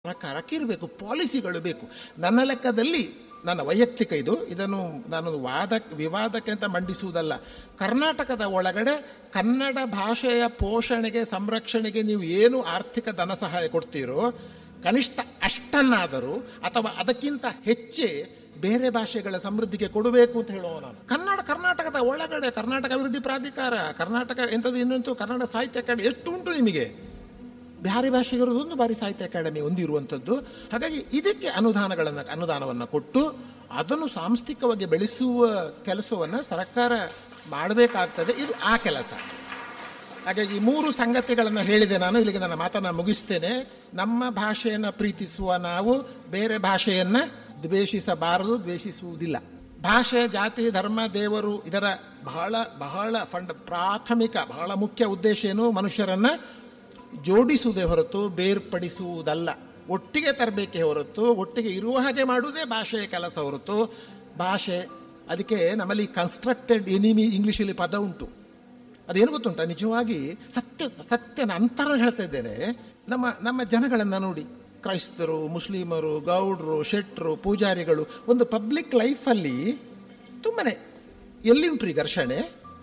ಪ್ರಕಾರಕ್ಕೆ ಇರಬೇಕು ಪಾಲಿಸಿಗಳು ಬೇಕು ನನ್ನ ಲೆಕ್ಕದಲ್ಲಿ ನನ್ನ ವೈಯಕ್ತಿಕ ಇದು ಇದನ್ನು ನಾನು ವಾದ ವಿವಾದಕ್ಕೆ ಅಂತ ಮಂಡಿಸುವುದಲ್ಲ ಕರ್ನಾಟಕದ ಒಳಗಡೆ ಕನ್ನಡ ಭಾಷೆಯ ಪೋಷಣೆಗೆ ಸಂರಕ್ಷಣೆಗೆ ನೀವು ಏನು ಆರ್ಥಿಕ ಧನ ಸಹಾಯ ಕೊಡ್ತೀರೋ ಕನಿಷ್ಠ ಅಷ್ಟನ್ನಾದರೂ ಅಥವಾ ಅದಕ್ಕಿಂತ ಹೆಚ್ಚೇ ಬೇರೆ ಭಾಷೆಗಳ ಸಮೃದ್ಧಿಗೆ ಕೊಡಬೇಕು ಅಂತ ಹೇಳುವ ನಾನು ಕನ್ನಡ ಕರ್ನಾಟಕದ ಒಳಗಡೆ ಕರ್ನಾಟಕ ಅಭಿವೃದ್ಧಿ ಪ್ರಾಧಿಕಾರ ಕರ್ನಾಟಕ ಎಂಥದ್ದು ಇನ್ನೊಂದು ಕನ್ನಡ ಸಾಹಿತ್ಯ ಅಕಾಡೆಮಿ ಎಷ್ಟು ಉಂಟು ನಿಮಗೆ ಬ್ಯಾರಿ ಭಾಷೆಗಿರೋದೊಂದು ಬಾರಿ ಸಾಹಿತ್ಯ ಅಕಾಡೆಮಿ ಹೊಂದಿರುವಂಥದ್ದು ಹಾಗಾಗಿ ಇದಕ್ಕೆ ಅನುದಾನಗಳನ್ನು ಅನುದಾನವನ್ನು ಕೊಟ್ಟು ಅದನ್ನು ಸಾಂಸ್ಥಿಕವಾಗಿ ಬೆಳೆಸುವ ಕೆಲಸವನ್ನು ಸರ್ಕಾರ ಮಾಡಬೇಕಾಗ್ತದೆ ಇದು ಆ ಕೆಲಸ ಹಾಗಾಗಿ ಮೂರು ಸಂಗತಿಗಳನ್ನು ಹೇಳಿದೆ ನಾನು ಇಲ್ಲಿಗೆ ನನ್ನ ಮಾತನ್ನು ಮುಗಿಸ್ತೇನೆ ನಮ್ಮ ಭಾಷೆಯನ್ನು ಪ್ರೀತಿಸುವ ನಾವು ಬೇರೆ ಭಾಷೆಯನ್ನು ದ್ವೇಷಿಸಬಾರದು ದ್ವೇಷಿಸುವುದಿಲ್ಲ ಭಾಷೆ ಜಾತಿ ಧರ್ಮ ದೇವರು ಇದರ ಬಹಳ ಬಹಳ ಫಂಡ್ ಪ್ರಾಥಮಿಕ ಬಹಳ ಮುಖ್ಯ ಉದ್ದೇಶ ಏನು ಮನುಷ್ಯರನ್ನು ಜೋಡಿಸುವುದೇ ಹೊರತು ಬೇರ್ಪಡಿಸುವುದಲ್ಲ ಒಟ್ಟಿಗೆ ತರಬೇಕೇ ಹೊರತು ಒಟ್ಟಿಗೆ ಇರುವ ಹಾಗೆ ಮಾಡುವುದೇ ಭಾಷೆಯ ಕೆಲಸ ಹೊರತು ಭಾಷೆ ಅದಕ್ಕೆ ನಮ್ಮಲ್ಲಿ ಕನ್ಸ್ಟ್ರಕ್ಟೆಡ್ ಎನಿಮಿ ಇಂಗ್ಲೀಷಲ್ಲಿ ಪದ ಉಂಟು ಅದೇನು ಗೊತ್ತುಂಟ ನಿಜವಾಗಿ ಸತ್ಯ ಸತ್ಯನ ಅಂತರ ಹೇಳ್ತಾ ಇದ್ದೇನೆ ನಮ್ಮ ನಮ್ಮ ಜನಗಳನ್ನು ನೋಡಿ ಕ್ರೈಸ್ತರು ಮುಸ್ಲಿಮರು ಗೌಡ್ರು ಶೆಟ್ರು ಪೂಜಾರಿಗಳು ಒಂದು ಪಬ್ಲಿಕ್ ಲೈಫಲ್ಲಿ ತುಂಬನೇ ಎಲ್ಲಿ ಉಂಟು ಈ ಘರ್ಷಣೆ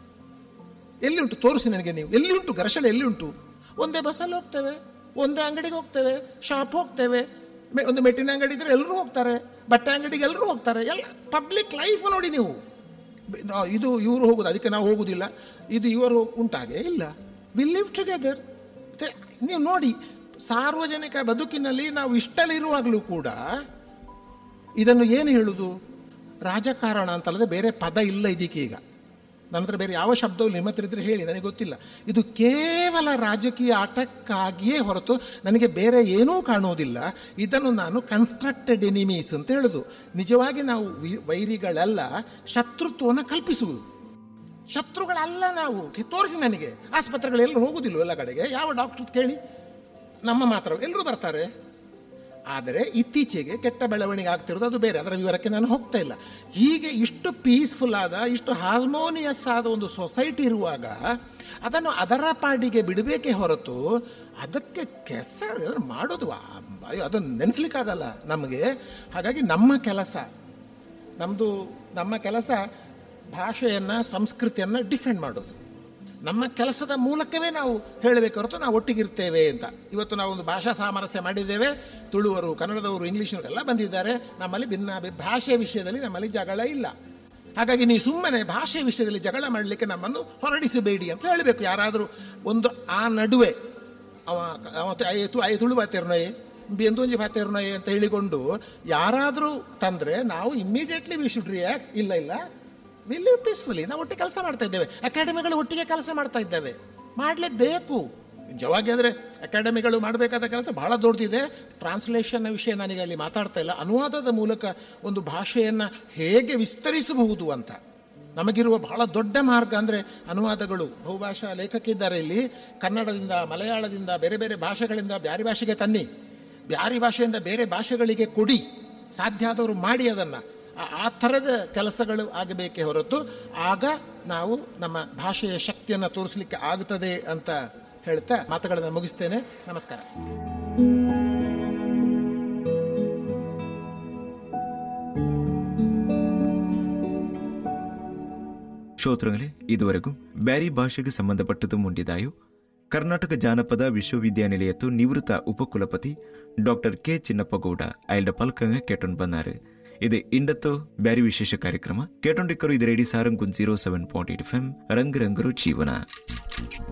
ಎಲ್ಲಿ ಉಂಟು ತೋರಿಸಿ ನನಗೆ ನೀವು ಎಲ್ಲಿ ಉಂಟು ಘರ್ಷಣೆ ಎಲ್ಲಿ ಉಂಟು ಒಂದೇ ಬಸ್ಸಲ್ಲಿ ಹೋಗ್ತೇವೆ ಒಂದೇ ಅಂಗಡಿಗೆ ಹೋಗ್ತೇವೆ ಶಾಪ್ ಹೋಗ್ತೇವೆ ಮೆ- ಒಂದು ಮೆಟ್ಟಿನ ಅಂಗಡಿ ಇದ್ರೆ ಎಲ್ಲರೂ ಹೋಗ್ತಾರೆ ಬಟ್ಟೆ ಅಂಗಡಿಗೆ ಎಲ್ಲರೂ ಹೋಗ್ತಾರೆ ಎಲ್ಲ ಪಬ್ಲಿಕ್ ಲೈಫ್ ನೋಡಿ ನೀವು ಬೆ- ನಾ- ಇದು ಇವರು ಹೋಗುದು ಅದಕ್ಕೆ ನಾವು ಹೋಗುದಿಲ್ಲ ಇದು ಇವರು ಉಂಟಾಗೆ ಇಲ್ಲ ವಿಲ್ ಲಿವ್ ಟುಗೆದರ್ ನೀವು ನೋಡಿ ಸಾರ್ವಜನಿಕ ಬದುಕಿನಲ್ಲಿ ನಾವು ಇಷ್ಟಲಿರುವಾಗಲೂ ಕೂಡ ಇದನ್ನು ಏನು ಹೇಳುದು ರಾಜಕಾರಣ ಅಂತಲ್ಲದೆ ಬೇರೆ ಪದ ಇಲ್ಲ ಇದಕ್ಕೆ ಈಗ ನನ್ನ ಹತ್ರ ಬೇರೆ ಯಾವ ಶಬ್ದವು ನಿಮ್ಮ ಹತ್ರ ಇದ್ರೆ ಹೇಳಿ ನನಗೆ ಗೊತ್ತಿಲ್ಲ ಇದು ಕೇವಲ ರಾಜಕೀಯ ಆಟಕ್ಕಾಗಿಯೇ ಹೊರತು ನನಗೆ ಬೇರೆ ಏನೂ ಕಾಣುವುದಿಲ್ಲ ಇದನ್ನು ನಾನು ಕನ್ಸ್ಟ್ರಕ್ಟೆಡ್ ಎನಿಮೀಸ್ ಅಂತ ಹೇಳುದು ನಿಜವಾಗಿ ನಾವು ವಿ- ವೈರಿಗಳಲ್ಲ ಶತ್ರುತ್ವವನ್ನು ಕಲ್ಪಿಸುವುದು ಶತ್ರುಗಳಲ್ಲ ನಾವು ಕೆ- ತೋರಿಸಿ ನನಗೆ ಆಸ್ಪತ್ರೆಗಳೆಲ್ಲರೂ ಹೋಗುದಿಲ್ಲ ಎಲ್ಲ ಕಡೆಗೆ ಯಾವ ಡಾಕ್ಟರ್ ಕೇಳಿ ನಮ್ಮ ಮಾತ್ರ ಎಲ್ಲರೂ ಬರ್ತಾರೆ ಆದರೆ ಇತ್ತೀಚೆಗೆ ಕೆಟ್ಟ ಬೆಳವಣಿಗೆ ಆಗ್ತಿರೋದು ಅದು ಬೇರೆ ಅದರ ವಿವರಕ್ಕೆ ನಾನು ಹೋಗ್ತಾ ಇಲ್ಲ ಹೀಗೆ ಇಷ್ಟು ಪೀಸ್ಫುಲ್ ಆದ ಇಷ್ಟು ಹಾರ್ಮೋನಿಯಸ್ ಆದ ಒಂದು ಸೊಸೈಟಿ ಇರುವಾಗ ಅದನ್ನು ಅದರ ಪಾಡಿಗೆ ಬಿಡಬೇಕೇ ಹೊರತು ಅದಕ್ಕೆ ಕೆಸರು ಅದನ್ನು ಮಾಡೋದು ಆ, ಅಯ್ಯೋ, ಅದನ್ನು ನೆನೆಸ್ಲಿಕ್ಕಾಗಲ್ಲ ನಮಗೆ ಹಾಗಾಗಿ ನಮ್ಮ ಕೆಲಸ ನಮ್ಮದು ನಮ್ಮ ಕೆಲಸ ಭಾಷೆಯನ್ನು ಸಂಸ್ಕೃತಿಯನ್ನು ಡಿಫೆಂಡ್ ಮಾಡೋದು ನಮ್ಮ ಕೆಲಸದ ಮೂಲಕವೇ ನಾವು ಹೇಳಬೇಕು ಹೊರತು ನಾವು ಒಟ್ಟಿಗಿರ್ತೇವೆ ಅಂತ ಇವತ್ತು ನಾವು ಒಂದು ಭಾಷಾ ಸಾಮರಸ್ಯ ಮಾಡಿದ್ದೇವೆ ತುಳುವರು ಕನ್ನಡದವರು ಇಂಗ್ಲೀಷರು ಎಲ್ಲ ಬಂದಿದ್ದಾರೆ ನಮ್ಮಲ್ಲಿ ಭಿನ್ನ ಭಾಷೆ ವಿಷಯದಲ್ಲಿ ನಮ್ಮಲ್ಲಿ ಜಗಳ ಇಲ್ಲ ಹಾಗಾಗಿ ನೀವು ಸುಮ್ಮನೆ ಭಾಷೆ ವಿಷಯದಲ್ಲಿ ಜಗಳ ಮಾಡಲಿಕ್ಕೆ ನಮ್ಮನ್ನು ಹೊರಡಿಸಬೇಡಿ ಅಂತ ಹೇಳಬೇಕು ಯಾರಾದರೂ ಒಂದು ಆ ನಡುವೆ ಅವ ಅವ ತ- ಐ ತು- ಐ ತುಳು ಬಾತೇರ್ನೊಯ್ ಬೆಂದೂಂಜಿ ಬಾತೇರ್ನೊಯ್ ಅಂತ ಹೇಳಿಕೊಂಡು ಯಾರಾದರೂ ತಂದರೆ ನಾವು ಇಮ್ಮಿಡಿಯೇಟ್ಲಿ ವಿ ಶುಡ್ ರಿಯಾಕ್ಟ್ ಇಲ್ಲ ಇಲ್ಲ ವಿ ಲಿವ್ ಪೀಸ್ಫುಲಿ ನಾವು ಒಟ್ಟಿಗೆ ಕೆಲಸ ಮಾಡ್ತಾ ಇದ್ದೇವೆ ಅಕಾಡೆಮಿಗಳು ಒಟ್ಟಿಗೆ ಕೆಲಸ ಮಾಡ್ತಾ ಇದ್ದೇವೆ ಮಾಡಲೇಬೇಕು ನಿಜವಾಗಿ ಅಂದರೆ ಅಕಾಡೆಮಿಗಳು ಮಾಡಬೇಕಾದ ಕೆಲಸ ಬಹಳ ದೊಡ್ಡದಿದೆ ಟ್ರಾನ್ಸ್ಲೇಷನ್ನ ವಿಷಯ ನಾನೀಗ ಅಲ್ಲಿ ಮಾತಾಡ್ತಾ ಇಲ್ಲ ಅನುವಾದದ ಮೂಲಕ ಒಂದು ಭಾಷೆಯನ್ನು ಹೇಗೆ ವಿಸ್ತರಿಸಬಹುದು ಅಂತ ನಮಗಿರುವ ಬಹಳ ದೊಡ್ಡ ಮಾರ್ಗ ಅಂದರೆ ಅನುವಾದಗಳು ಬಹುಭಾಷಾ ಲೇಖಕಿದ್ದಾರೆ ಇಲ್ಲಿ ಕನ್ನಡದಿಂದ ಮಲಯಾಳದಿಂದ ಬೇರೆ ಬೇರೆ ಭಾಷೆಗಳಿಂದ ಬ್ಯಾರಿ ಭಾಷೆಗೆ ತನ್ನಿ ಬ್ಯಾರಿ ಭಾಷೆಯಿಂದ ಬೇರೆ ಭಾಷೆಗಳಿಗೆ ಕೊಡಿ ಸಾಧ್ಯ ಆದವರು ಮಾಡಿ ಅದನ್ನು ಆ ಥರದ ಕೆಲಸಗಳು ಆಗಬೇಕೇ ಹೊರತು ಆಗ ನಾವು ನಮ್ಮ ಭಾಷೆಯ ಶಕ್ತಿಯನ್ನು ತೋರಿಸಲಿಕ್ಕೆ ಆಗ್ತದೆ ಅಂತ ಹೇಳ್ತಾ ಮಾತುಗಳನ್ನು ಮುಗಿಸ್ತೇನೆ ನಮಸ್ಕಾರ ಶ್ರೋತೃಗಳೇ ಇದುವರೆಗೂ ಬ್ಯಾರಿ ಭಾಷೆಗೆ ಸಂಬಂಧಪಟ್ಟದು ಮುಂಡಿದಾಯು ಕರ್ನಾಟಕ ಜಾನಪದ ವಿಶ್ವವಿದ್ಯಾನಿಲಯತ್ತು ನಿವೃತ್ತ ಉಪಕುಲಪತಿ ಡಾಕ್ಟರ್ ಕೆ ಚಿನ್ನಪ್ಪಗೌಡ ಅಯಲ್ಡ ಪಲ್ಕಂಗ ಕೇಟೊಂಡು ಬಂದಾರು ಇದು ಇಂಡತ್ತು ಬ್ಯಾರಿ ವಿಶೇಷ ಕಾರ್ಯಕ್ರಮ ಕೇಟೊಂಡಿಕ್ಕರು ಇದು ರೇಡಿ ಸಾರಂಗುನ್ zero seven point eight F M ರಂಗ್ ರಂಗರು ಜೀವನ